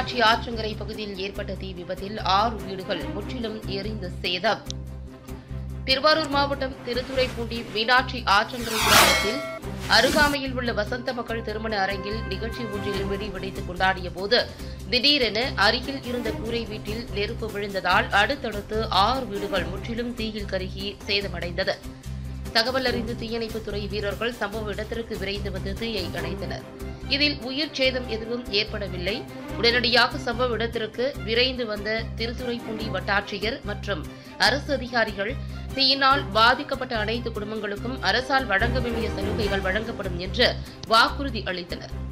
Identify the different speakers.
Speaker 1: மீனாட்சி ஆற்றங்கரை பகுதியில் ஏற்பட்ட தீ விபத்தில் ஆறு வீடுகள் முற்றிலும் எரிந்து சேதம் திருவாரூர் மாவட்டம் திருத்துறைப்பூண்டி மீனாட்சி ஆற்றங்கரை கிராமத்தில் அருகாமையில் உள்ள வசந்த மக்கள் திருமண அரங்கில் நிகழ்ச்சி ஒன்றில் வெடி வெடித்து கொண்டாடிய போது திடீரென அருகில் இருந்த கூரை வீட்டில் நெருப்பு விழுந்ததால் அடுத்தடுத்து ஆறு வீடுகள் முற்றிலும் தீயில் கருகி சேதமடைந்தது தகவல் அறிந்து தீயணைப்புத்துறை வீரர்கள் சம்பவ இடத்திற்கு விரைந்து வந்து தீயை அணைத்தனர் இதில் உயிர் சேதம் எதுவும் ஏற்படவில்லை உடனடியாக சம்பவ இடத்திற்கு விரைந்து வந்த திருத்துறைப்பூண்டி வட்டாட்சியர் மற்றும் அரசு அதிகாரிகள் தீயினால் பாதிக்கப்பட்ட அனைத்து குடும்பங்களுக்கும் அரசால் வழங்க வேண்டிய சலுகைகள் வழங்கப்படும் என்று வாக்குறுதி அளித்தனர்